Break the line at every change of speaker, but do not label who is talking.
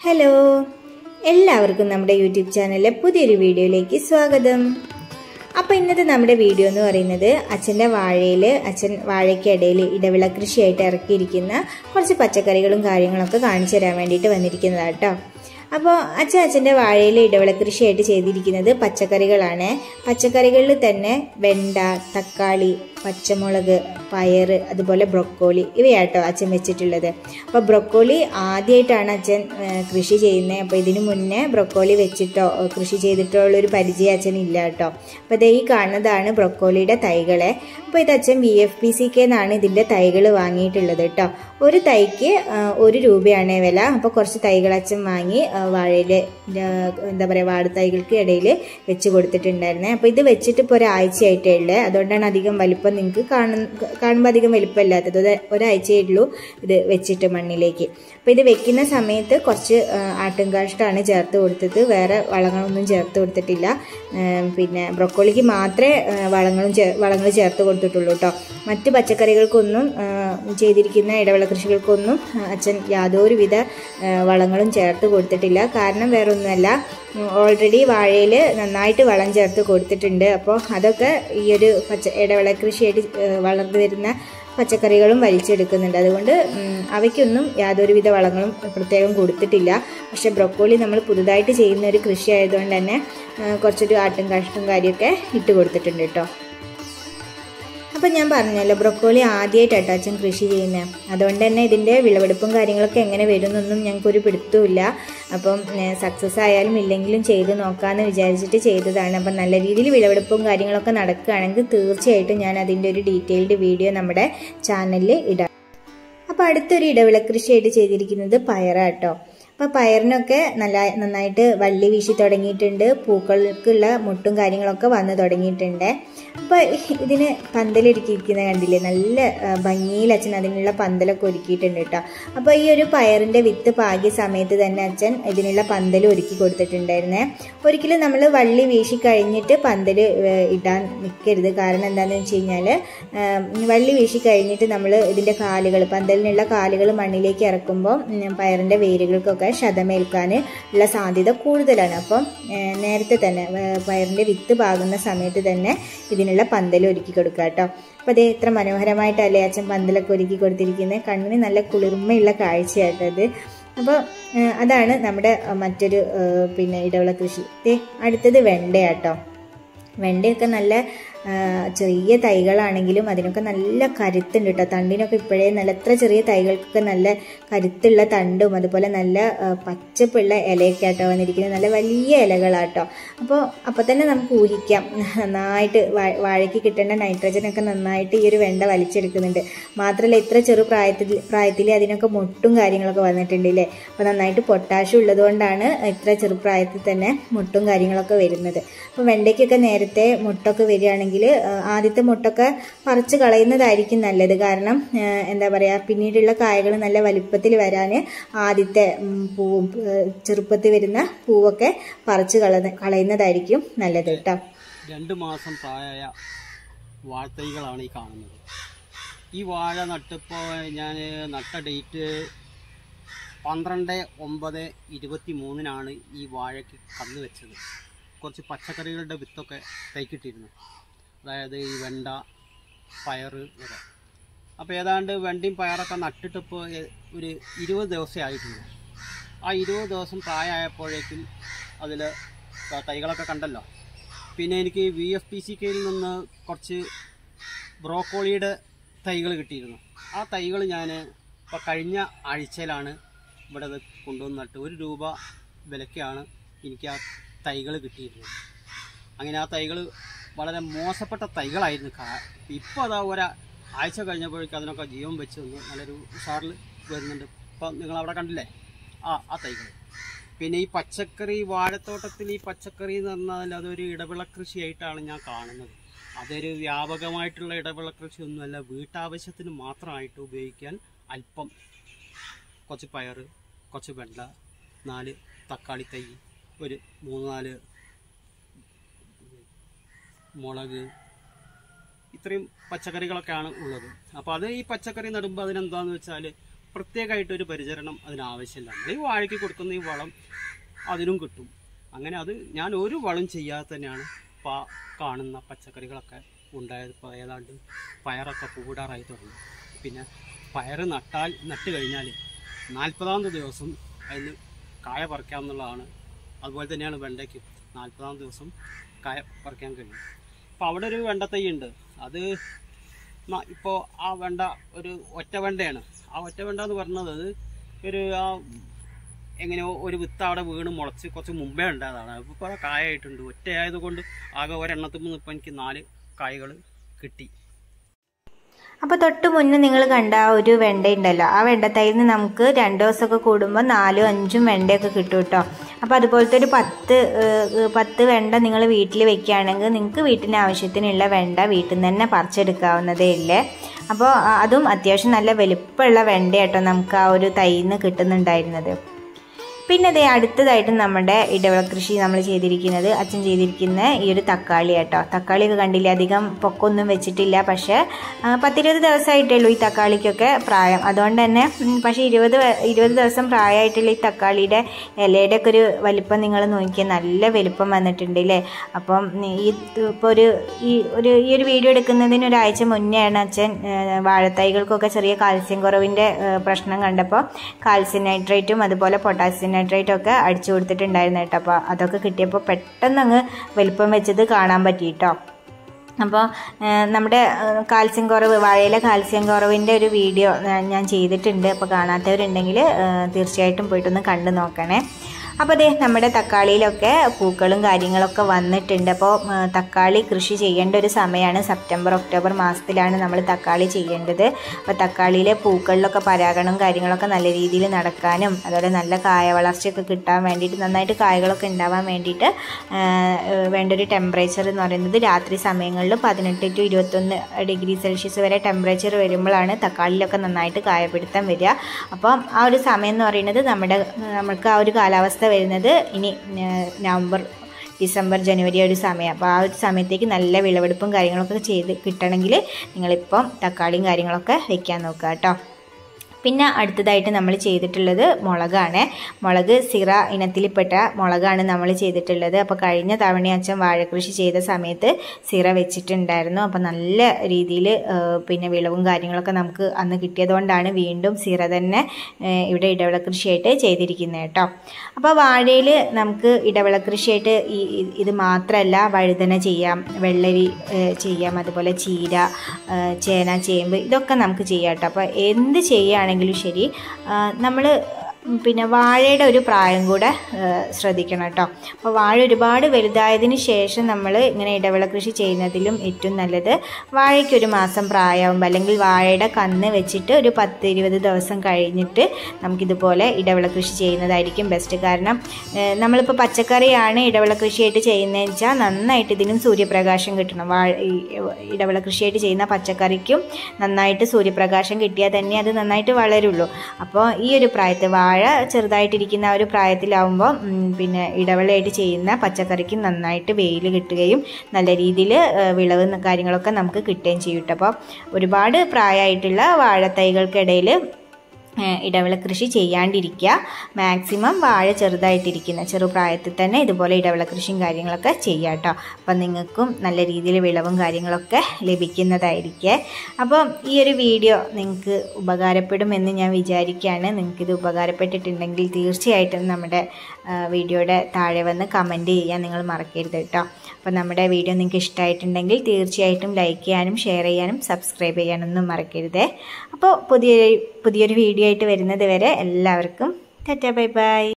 hello എല്ലാവർക്കും നമ്മുടെ YouTube ചാനലിലെ പുതിയൊരു വീഡിയോയിലേക്ക് സ്വാഗതം അപ്പോൾ ഇന്നത്തെ നമ്മുടെ വീഡിയോ എന്ന് പറയുന്നത് അച്ഛൻ്റെ വാഴയിൽ അച്ഛൻ വാഴയ്ക്കിടയിൽ ഇടവിള കൃഷിയായിട്ട് ഇറക്കിയിരിക്കുന്ന കുറച്ച് പച്ചക്കറികളും കാര്യങ്ങളൊക്കെ കാണിച്ചു തരാൻ വേണ്ടിയിട്ട് വന്നിരിക്കുന്നതാണ് കേട്ടോ അപ്പോൾ അച്ഛൻ അച്ഛൻ്റെ വാഴയിൽ ഇടവിള കൃഷിയായിട്ട് ചെയ്തിരിക്കുന്നത് പച്ചക്കറികളാണ് പച്ചക്കറികളിൽ തന്നെ വെണ്ട തക്കാളി പച്ചമുളക് പയറ് അതുപോലെ ബ്രൊക്കോളി ഇവയാട്ടോ അച്ഛൻ വെച്ചിട്ടുള്ളത് അപ്പോൾ ബ്രൊക്കോളി ആദ്യമായിട്ടാണ് അച്ഛൻ ഏഹ്, കൃഷി ചെയ്യുന്നത് അപ്പോൾ ഇതിനു മുന്നേ ബ്രൊക്കോളി വെച്ചിട്ടോ ഏഹ്, കൃഷി ചെയ്തിട്ടോ ഉള്ളൊരു പരിചയം അച്ഛൻ ഇല്ല കേട്ടോ അപ്പോൾ ഇത് ഈ കാണുന്നതാണ് ബ്രൊക്കോളിയുടെ തൈകളെ അപ്പോൾ ഇത് അച്ഛൻ V F P C K എന്നാണ് ഇതിൻ്റെ തൈകൾ വാങ്ങിയിട്ടുള്ളത് കേട്ടോ ഒരു തൈക്ക് ആ, ഒരു രൂപയാണ് വില അപ്പോൾ കുറച്ച് തൈകൾ അച്ഛൻ വാങ്ങി വാഴയിൽ എന്താ പറയുക വാഴത്തൈകൾക്ക് ഇടയിൽ വെച്ച് കൊടുത്തിട്ടുണ്ടായിരുന്നേ അപ്പോൾ ഇത് വെച്ചിട്ട് ഇപ്പോൾ ഒരാഴ്ചയായിട്ടേ ഉള്ളൂ അതുകൊണ്ടാണ് അധികം വലിപ്പം നിങ്ങൾക്ക് കാണുന്ന കാണുമ്പോൾ അധികം വലിപ്പമില്ലാത്തത് ഒരു ഒരാഴ്ചയേ ഉള്ളൂ ഇത് വെച്ചിട്ട് മണ്ണിലേക്ക് അപ്പോൾ ഇത് വെക്കുന്ന സമയത്ത് കുറച്ച് ആട്ടുംകാഷ്ടാണ് ചേർത്ത് കൊടുത്തത് വേറെ വളങ്ങളൊന്നും ചേർത്ത് കൊടുത്തിട്ടില്ല ആ, പിന്നെ ബ്രൊക്കോളിക്ക് മാത്രമേ ആ, വളങ്ങളും ചേ വളങ്ങൾ ചേർത്ത് കൊടുത്തിട്ടുള്ളൂ കേട്ടോ മറ്റ് പച്ചക്കറികൾക്കൊന്നും ആ, ചെയ്തിരിക്കുന്ന ഇടവിള കൃഷികൾക്കൊന്നും ആ, അച്ഛൻ യാതൊരുവിധ ആ, വളങ്ങളും ചേർത്ത് കൊടുത്തിട്ടില്ല കാരണം വേറെ ഒന്നുമല്ല ഓൾറെഡി വാഴയിൽ നന്നായിട്ട് വളം ചേർത്ത് കൊടുത്തിട്ടുണ്ട് അപ്പോൾ അതൊക്കെ ഈ ഒരു പച്ച ഇടവിള കൃഷിയായിട്ട് ആ, വളർന്നു വരുന്ന പച്ചക്കറികളും വലിച്ചെടുക്കുന്നുണ്ട് അതുകൊണ്ട് ഉം, അവയ്ക്കൊന്നും യാതൊരുവിധ വളങ്ങളും പ്രത്യേകം കൊടുത്തിട്ടില്ല പക്ഷെ ബ്രൊക്കോളി നമ്മൾ പുതുതായിട്ട് ചെയ്യുന്ന ഒരു കൃഷി ആയതുകൊണ്ട് തന്നെ ആ, കുറച്ചൊരു ആട്ടും കാഷ്ടവും കാര്യമൊക്കെ ഇട്ട് കൊടുത്തിട്ടുണ്ട് കേട്ടോ അപ്പം ഞാൻ പറഞ്ഞല്ലോ ബ്രൊക്കോളി ആദ്യമായിട്ടാട്ടോ അച്ഛൻ കൃഷി ചെയ്യുന്നത് അതുകൊണ്ട് തന്നെ ഇതിൻ്റെ വിളവെടുപ്പും കാര്യങ്ങളൊക്കെ എങ്ങനെ വരുമെന്നൊന്നും ഞങ്ങൾക്കൊരു പിടുത്തമില്ല അപ്പം സക്സസ് ആയാലും ഇല്ലെങ്കിലും ചെയ്ത് നോക്കാമെന്ന് വിചാരിച്ചിട്ട് ചെയ്തതാണ് അപ്പം നല്ല രീതിയിൽ വിളവെടുപ്പും കാര്യങ്ങളൊക്കെ നടക്കുകയാണെങ്കിൽ തീർച്ചയായിട്ടും ഞാൻ അതിൻ്റെ ഒരു ഡീറ്റെയിൽഡ് വീഡിയോ നമ്മുടെ ചാനലിൽ ഇടാം അപ്പോൾ അടുത്തൊരു ഇടവിള കൃഷിയായിട്ട് ചെയ്തിരിക്കുന്നത് പയറാട്ടോ അപ്പോൾ പയറിനൊക്കെ നല്ല നന്നായിട്ട് വള്ളി വീശി തുടങ്ങിയിട്ടുണ്ട് പൂക്കൾക്കുള്ള മുട്ടും കാര്യങ്ങളൊക്കെ വന്ന് തുടങ്ങിയിട്ടുണ്ട് അപ്പോൾ ഇതിന് പന്തലൊരുക്കിയിരിക്കുന്നത് കണ്ടില്ലേ നല്ല ആ, ഭംഗിയിൽ അച്ഛൻ അതിനുള്ള പന്തലൊക്കെ ഒരുക്കിയിട്ടുണ്ട് കേട്ടോ അപ്പോൾ ഈ ഒരു പയറിൻ്റെ വിത്ത് പാകിയ സമയത്ത് തന്നെ അച്ഛൻ ഇതിനുള്ള പന്തൽ ഒരുക്കി കൊടുത്തിട്ടുണ്ടായിരുന്നേ ഒരിക്കലും നമ്മൾ വള്ളി വീശി കഴിഞ്ഞിട്ട് പന്തൽ ഇടാൻ നിൽക്കരുത് കാരണം എന്താണെന്ന് വെച്ച് കഴിഞ്ഞാൽ വള്ളി വീശി കഴിഞ്ഞിട്ട് നമ്മൾ ഇതിൻ്റെ കാലുകൾ പന്തലിനുള്ള കാലുകൾ മണ്ണിലേക്ക് ഇറക്കുമ്പോൾ ഉം, പയറിൻ്റെ വേരുകൾക്കൊക്കെ ക്ഷതമേൽക്കാൻ ഉള്ള സാധ്യത കൂടുതലാണ് അപ്പം ഏഹ്, നേരത്തെ തന്നെ ഏഹ്, പയറിൻ്റെ വിത്ത് പാകുന്ന സമയത്ത് തന്നെ ഇതിനുള്ള പന്തൽ ഒരുക്കി കൊടുക്കുക കേട്ടോ അപ്പോൾ അതേ എത്ര മനോഹരമായിട്ടല്ലേ അച്ഛൻ പന്തലൊക്കെ ഒരുക്കി കൊടുത്തിരിക്കുന്നത് കണ്ണിന് നല്ല കുളിർമയുള്ള കാഴ്ചയാട്ടോ അത് അപ്പോൾ ഏഹ്, അതാണ് നമ്മുടെ അഹ്, മറ്റൊരു ഏഹ്, പിന്നെ ഇടവിള കൃഷി ദേ അടുത്തത് വെണ്ടയാട്ടോ വെണ്ടയൊക്കെ നല്ല ആ, ചെറിയ തൈകളാണെങ്കിലും അതിനൊക്കെ നല്ല കരുത്തുണ്ട് കേട്ടോ തണ്ടിനൊക്കെ ഇപ്പോഴേ നല്ല എത്ര ചെറിയ തൈകൾക്കൊക്കെ നല്ല കരുത്തുള്ള തണ്ടും അതുപോലെ നല്ല ആ, പച്ചപ്പുള്ള ഇലയൊക്കെ ആട്ടോ വന്നിരിക്കുന്നത് നല്ല വലിയ ഇലകളാട്ടോ അപ്പോൾ അപ്പോൾ തന്നെ നമുക്ക് ഊഹിക്കാം നന്നായിട്ട് വാ- വാഴയ്ക്ക് കിട്ടേണ്ട നൈട്രജനൊക്കെ നന്നായിട്ട് ഈ ഒരു വെണ്ട വലിച്ചെടുക്കുന്നുണ്ട് മാത്രമല്ല ഇത്ര ചെറു പ്രായത്തിൽ പ്രായത്തിൽ അതിനൊക്കെ മുട്ടും കാര്യങ്ങളൊക്കെ വന്നിട്ടുണ്ട് അല്ലേ അപ്പോൾ നന്നായിട്ട് പൊട്ടാഷ്യം ഉള്ളതുകൊണ്ടാണ് ഇത്ര ചെറുപ്രായത്തിൽ തന്നെ മുട്ടും കാര്യങ്ങളൊക്കെ വരുന്നത് അപ്പോൾ വെണ്ടയ്ക്കൊക്കെ നേരത്തെ മുട്ടൊക്കെ വരികയാണെങ്കിൽ ആ, ആദ്യത്തെ മുട്ടൊക്കെ പറിച്ച് കളയുന്നതായിരിക്കും നല്ലത് കാരണം ആ, എന്താ പറയുക പിന്നീടുള്ള കായകൾ നല്ല വലിപ്പത്തിൽ വരാൻ ആദ്യത്തെ ഉം, പൂവും ആ, ചെറുപ്പത്തിൽ വരുന്ന പൂവൊക്കെ പറിച്ച് കള കളയുന്നതായിരിക്കും നല്ലത് കേട്ടോ
രണ്ട് മാസം പ്രായമായ വാഴത്തൈകളാണ് ഈ കാണുന്നത് ഈ വാഴ നട്ടിപ്പോൾ ഞാൻ നട്ട ഡേറ്റ് പന്ത്രണ്ട് ഒമ്പത് ഇരുപത്തി മൂന്നിനാണ് ഈ വാഴയ്ക്ക് കന്ന് വെച്ചത് കുറച്ച് പച്ചക്കറികളുടെ വിത്തൊക്കെ തൈക്കിട്ടിരുന്നു അതായത് ഈ വെണ്ട പയറ് ഒക്കെ അപ്പോൾ ഏതാണ്ട് വെണ്ടയും പയറൊക്കെ നട്ടിട്ടിപ്പോൾ എ- ഒരു ഇരുപത് ദിവസമേ ആയിട്ടുള്ളൂ ആ ഇരുപത് ദിവസം പ്രായമായപ്പോഴേക്കും അതിൽ തൈകളൊക്കെ കണ്ടല്ലോ പിന്നെ എനിക്ക് വി എഫ് പി സി കെയിൽ നിന്ന് കുറച്ച് ബ്രോക്കോളിയുടെ തൈകൾ കിട്ടിയിരുന്നു ആ തൈകൾ ഞാൻ ഇപ്പോൾ കഴിഞ്ഞ ആഴ്ചയിലാണ് ഇവിടെ ഇത് കൊണ്ടുവന്ന് നട്ട് ഒരു രൂപ വിലയ്ക്കാണ് എനിക്ക് ആ തൈകൾ കിട്ടിയിരുന്നത് അങ്ങനെ ആ തൈകൾ വളരെ മോശപ്പെട്ട തൈകളായിരുന്നു ഇപ്പോൾ അതാ ഒരാ ആഴ്ച കഴിഞ്ഞപ്പോഴേക്കും അതിനൊക്കെ ജീവൻ വെച്ച് വന്ന് നല്ലൊരു ഉഷാറിൽ വരുന്നുണ്ട് ഇപ്പം നിങ്ങൾ അവിടെ കണ്ടില്ലേ ആ ആ തൈകൾ പിന്നെ ഈ പച്ചക്കറി വാഴത്തോട്ടത്തിൽ ഈ പച്ചക്കറി എന്ന് പറഞ്ഞാൽ അതൊരു ഇടവിള കൃഷിയായിട്ടാണ് ഞാൻ കാണുന്നത് അതൊരു വ്യാപകമായിട്ടുള്ള ഇടവിള കൃഷിയൊന്നുമല്ല വീട്ടാവശ്യത്തിന് മാത്രമായിട്ട് ഉപയോഗിക്കാൻ അല്പം കുറച്ച് പയർ കുറച്ച് വെണ്ട നാല് തക്കാളി തൈ ഒരു മൂന്ന് നാല് മുളക് ഇത്രയും പച്ചക്കറികളൊക്കെയാണ് ഉള്ളത് അപ്പോൾ അത് ഈ പച്ചക്കറി നടുമ്പോൾ അതിനെന്താന്ന് വെച്ചാൽ പ്രത്യേകമായിട്ട് ഒരു പരിചരണം അതിനാവശ്യമില്ല നമ്മൾ ഈ വാഴയ്ക്ക് കൊടുക്കുന്ന ഈ വളം അതിനും കിട്ടും അങ്ങനെ അത് ഞാൻ ഒരു വളം ചെയ്യാതെ തന്നെയാണ് ഇപ്പോൾ കാണുന്ന പച്ചക്കറികളൊക്കെ ഉണ്ടായത് ഇപ്പോൾ ഏതാണ്ട് പയറൊക്കെ പൂടാറായി തുടങ്ങി പിന്നെ പയർ നട്ടാൽ നട്ട് കഴിഞ്ഞാൽ നാൽപ്പതാമത്തെ ദിവസം അതിന് കായ പറിക്കാമെന്നുള്ളതാണ് അതുപോലെ തന്നെയാണ് വെണ്ടയ്ക്ക് നാൽപ്പതാം ദിവസം കായ പറിക്കാൻ കഴിയും അപ്പോൾ അവിടെ ഒരു വെണ്ട തൈ ഉണ്ട് അത് ഇപ്പോൾ ആ വെണ്ട ഒരു ഒറ്റ വെണ്ടയാണ് ആ ഒറ്റ വെണ്ട എന്ന് പറഞ്ഞത് അത് ഒരു ആ എങ്ങനെയോ ഒരു വിത്ത് അവിടെ വീണ് മുളച്ച് കുറച്ച് മുമ്പേ ഉണ്ടായതാണ് അപ്പോൾ ഇപ്പോൾ കായായിട്ടുണ്ട് ഒറ്റയായത് കൊണ്ട് ആകെ ഒരെണ്ണത്തിൽ നിന്ന് ഇപ്പോൾ എനിക്ക് നാല് കായകൾ കിട്ടി
അപ്പോൾ തൊട്ട് മുന്നേ നിങ്ങൾ കണ്ട ആ ഒരു വെണ്ട ഉണ്ടല്ലോ ആ വെണ്ടത്തൈയിൽ നിന്ന് നമുക്ക് രണ്ട് ദിവസമൊക്കെ കൂടുമ്പോൾ നാലും അഞ്ചും വെണ്ടയൊക്കെ കിട്ടും കേട്ടോ അപ്പോൾ അതുപോലത്തെ ഒരു പത്ത് ഏഹ്, പത്ത് വെണ്ട നിങ്ങൾ വീട്ടിൽ വെക്കുകയാണെങ്കിൽ നിങ്ങൾക്ക് വീട്ടിന് ആവശ്യത്തിനുള്ള വെണ്ട വീട്ടിൽ നിന്ന് തന്നെ പറിച്ചെടുക്കാവുന്നതേ ഇല്ലേ അപ്പോൾ ആ- അതും അത്യാവശ്യം നല്ല വലിപ്പമുള്ള വെണ്ട കേട്ടോ നമുക്ക് ആ ഒരു തൈയിൽ നിന്ന് കിട്ടുന്നുണ്ടായിരുന്നത് പിന്നെ അതേ അടുത്തതായിട്ട് നമ്മുടെ ഇടവിള കൃഷി നമ്മൾ ചെയ്തിരിക്കുന്നത് അച്ഛൻ ചെയ്തിരിക്കുന്ന ഈ ഒരു തക്കാളി കേട്ടോ തക്കാളിയൊക്കെ കണ്ടില്ലേ അധികം പൊക്കൊന്നും വെച്ചിട്ടില്ല പക്ഷേ ആ, പത്തിരുപത് ദിവസമായിട്ടേ ഉള്ളൂ ഈ തക്കാളിക്കൊക്കെ പ്രായം അതുകൊണ്ട് തന്നെ ഉം, പക്ഷേ ഇരുപത് വ- ഇരുപത് ദിവസം പ്രായമായിട്ടുള്ള ഈ തക്കാളിയുടെ ഇലയുടെ ഒക്കെ ഒരു വലിപ്പം നിങ്ങൾ നോക്കിയാൽ നല്ല വലിപ്പം വന്നിട്ടുണ്ട് അല്ലേ അപ്പം ഈ ഇപ്പോൾ ഒരു ഈ ഒരു ഈ ഒരു വീഡിയോ എടുക്കുന്നതിന് ഒരാഴ്ച മുന്നെയാണ് അച്ഛൻ ആ, വാഴത്തൈകൾക്കൊക്കെ ചെറിയ കാൽസ്യം കുറവിൻ്റെ ആ, പ്രശ്നം കണ്ടപ്പോൾ കാൽസ്യം നൈട്രേറ്റും അതുപോലെ പൊട്ടാസ്യം നൈട്രേറ്റും ഒക്കെ അടിച്ചു കൊടുത്തിട്ടുണ്ടായിരുന്നു കേട്ടോ അപ്പോൾ അതൊക്കെ കിട്ടിയപ്പോൾ പെട്ടെന്ന് അങ്ങ് വലിപ്പം വെച്ചത് കാണാൻ പറ്റി കേട്ടോ അപ്പോൾ നമ്മുടെ ഏഹ്, കാൽസ്യം കുറവ് വാഴയിലെ കാൽസ്യം കുറവിൻ്റെ ഒരു വീഡിയോ ഞാൻ- ഞാൻ ചെയ്തിട്ടുണ്ട് അപ്പോൾ കാണാത്തവരുണ്ടെങ്കിൽ ഏഹ്, തീർച്ചയായിട്ടും പോയിട്ടൊന്ന് കണ്ടു നോക്കണേ അപ്പോൾ അതെ നമ്മുടെ തക്കാളിയിലൊക്കെ പൂക്കളും കാര്യങ്ങളൊക്കെ വന്നിട്ടുണ്ട് അപ്പോൾ ഏഹ്, തക്കാളി കൃഷി ചെയ്യേണ്ട ഒരു സമയമാണ് സെപ്റ്റംബർ ഒക്ടോബർ മാസത്തിലാണ് നമ്മൾ തക്കാളി ചെയ്യേണ്ടത് അപ്പോൾ തക്കാളിയിലെ പൂക്കളിലൊക്കെ പരാഗണവും കാര്യങ്ങളൊക്കെ നല്ല രീതിയിൽ നടക്കാനും അതുപോലെ നല്ല കായ വളർച്ചയൊക്കെ കിട്ടാൻ വേണ്ടിയിട്ട് നന്നായിട്ട് കായകളൊക്കെ ഉണ്ടാവാൻ വേണ്ടിയിട്ട് ഏഹ്, വേണ്ട ഒരു ടെമ്പറേച്ചർ എന്ന് പറയുന്നത് രാത്രി സമയങ്ങളിൽ പതിനെട്ട് ടു ഇരുപത്തൊന്ന് ഡിഗ്രി സെൽഷ്യസ് വരെ ടെമ്പറേച്ചർ വരുമ്പോഴാണ് തക്കാളിയിലൊക്കെ നന്നായിട്ട് കായപിടുത്തം വരിക അപ്പം ആ ഒരു സമയം എന്ന് പറയുന്നത് നമ്മുടെ നമുക്ക് ആ ഒരു കാലാവസ്ഥ വരുന്നത് ഇനി ഏഹ്, നവംബർ ഡിസംബർ ജനുവരി ആ ഒരു സമയം അപ്പോൾ ആ ഒരു സമയത്തേക്ക് നല്ല വിളവെടുപ്പും കാര്യങ്ങളൊക്കെ ചെയ്ത് കിട്ടണമെങ്കിൽ നിങ്ങളിപ്പം തക്കാളിയും കാര്യങ്ങളൊക്കെ വെക്കാൻ നോക്കുക കേട്ടോ പിന്നെ അടുത്തതായിട്ട് നമ്മൾ ചെയ്തിട്ടുള്ളത് മുളകാണ് മുളക് സിറ ഇനത്തിൽപ്പെട്ട മുളകാണ് നമ്മൾ ചെയ്തിട്ടുള്ളത് അപ്പോൾ കഴിഞ്ഞ തവണ അച്ഛൻ വാഴക്കൃഷി ചെയ്ത സമയത്ത് സിറ വെച്ചിട്ടുണ്ടായിരുന്നു അപ്പോൾ നല്ല രീതിയിൽ പിന്നെ വിളവും കാര്യങ്ങളൊക്കെ നമുക്ക് അന്ന് കിട്ടിയതുകൊണ്ടാണ് വീണ്ടും സിറ തന്നെ ഏഹ്, ഇവിടെ ഇടവിള കൃഷിയായിട്ട് ചെയ്തിരിക്കുന്നത് കേട്ടോ അപ്പോൾ വാഴയിൽ നമുക്ക് ഇടവിള കൃഷിയായിട്ട് ഈ ഈ- ഇത് മാത്രമല്ല വഴുതന ചെയ്യാം വെള്ളരി ഏഹ്, ചെയ്യാം അതുപോലെ ചീര ഏഹ്, ചേന ചേമ്പ് ഇതൊക്കെ നമുക്ക് ചെയ്യാം കേട്ടോ അപ്പോൾ എന്ത് ചെയ്യുകയാണെങ്കിലും ശരി നമ്മൾ പിന്നെ വാഴയുടെ ഒരു പ്രായം കൂടെ ഏഹ്, ശ്രദ്ധിക്കണം കേട്ടോ അപ്പോൾ വാഴ ഒരുപാട് വലുതായതിന് ശേഷം നമ്മൾ ഇങ്ങനെ ഇടവിള കൃഷി ചെയ്യുന്നതിലും ഏറ്റവും നല്ലത് വാഴയ്ക്ക് ഒരു മാസം പ്രായമാകുമ്പോൾ അല്ലെങ്കിൽ വാഴയുടെ കന്ന് വെച്ചിട്ട് ഒരു പത്ത് ഇരുപത് ദിവസം കഴിഞ്ഞിട്ട് നമുക്കിതുപോലെ ഇടവിള കൃഷി ചെയ്യുന്നതായിരിക്കും ബെസ്റ്റ് കാരണം ഏഹ്, നമ്മളിപ്പോൾ പച്ചക്കറിയാണ് ഇടവിള കൃഷിയായിട്ട് ചെയ്യുന്നതെന്ന് വെച്ചാൽ നന്നായിട്ട് ഇതിനും സൂര്യപ്രകാശം കിട്ടണം വാഴ ഈ ഇടവിള കൃഷിയായിട്ട് ചെയ്യുന്ന പച്ചക്കറിക്കും നന്നായിട്ട് സൂര്യപ്രകാശം കിട്ടിയാൽ തന്നെ അത് നന്നായിട്ട് വളരുള്ളൂ അപ്പോൾ ഈ ഒരു പ്രായത്തിൽ വാഴ ചെറുതായിട്ടിരിക്കുന്ന ആ ഒരു പ്രായത്തിലാവുമ്പോൾ ഉം, പിന്നെ ഇടവിളയായിട്ട് ചെയ്യുന്ന പച്ചക്കറിക്ക് നന്നായിട്ട് വെയിൽ കിട്ടുകയും നല്ല രീതിയിൽ വിളവ് ന- കാര്യങ്ങളൊക്കെ നമുക്ക് കിട്ടുകയും ചെയ്യും കേട്ടോ അപ്പോൾ ഒരുപാട് പ്രായമായിട്ടുള്ള വാഴത്തൈകൾക്കിടയിൽ ഏഹ് ഇടവിള കൃഷി ചെയ്യാണ്ടിരിക്കുക മാക്സിമം വാഴ ചെറുതായിട്ടിരിക്കുന്ന ചെറുപ്രായത്തിൽ തന്നെ ഇതുപോലെ ഇടവിള കൃഷിയും കാര്യങ്ങളൊക്കെ ചെയ്യാം കേട്ടോ അപ്പം നിങ്ങൾക്കും നല്ല രീതിയിൽ വിളവും കാര്യങ്ങളൊക്കെ ലഭിക്കുന്നതായിരിക്കേ അപ്പം ഈ ഒരു വീഡിയോ നിങ്ങൾക്ക് ഉപകാരപ്പെടുമെന്ന് ഞാൻ വിചാരിക്കുകയാണ് നിങ്ങൾക്കിത് ഉപകാരപ്പെട്ടിട്ടുണ്ടെങ്കിൽ തീർച്ചയായിട്ടും നമ്മുടെ ആ, വീഡിയോയുടെ താഴെ വന്ന് കമൻറ്റ് ചെയ്യാൻ നിങ്ങൾ മറക്കരുത് കേട്ടോ അപ്പം നമ്മുടെ വീഡിയോ നിങ്ങൾക്ക് ഇഷ്ടമായിട്ടുണ്ടെങ്കിൽ തീർച്ചയായിട്ടും ലൈക്ക് ചെയ്യാനും ഷെയർ ചെയ്യാനും സബ്സ്ക്രൈബ് ചെയ്യാനൊന്നും മറക്കരുതേ അപ്പോൾ പുതിയൊരു പുതിയൊരു വീഡിയോ ആയിട്ട് വരുന്നത് വരെ എല്ലാവർക്കും ടാറ്റ ബൈ ബൈ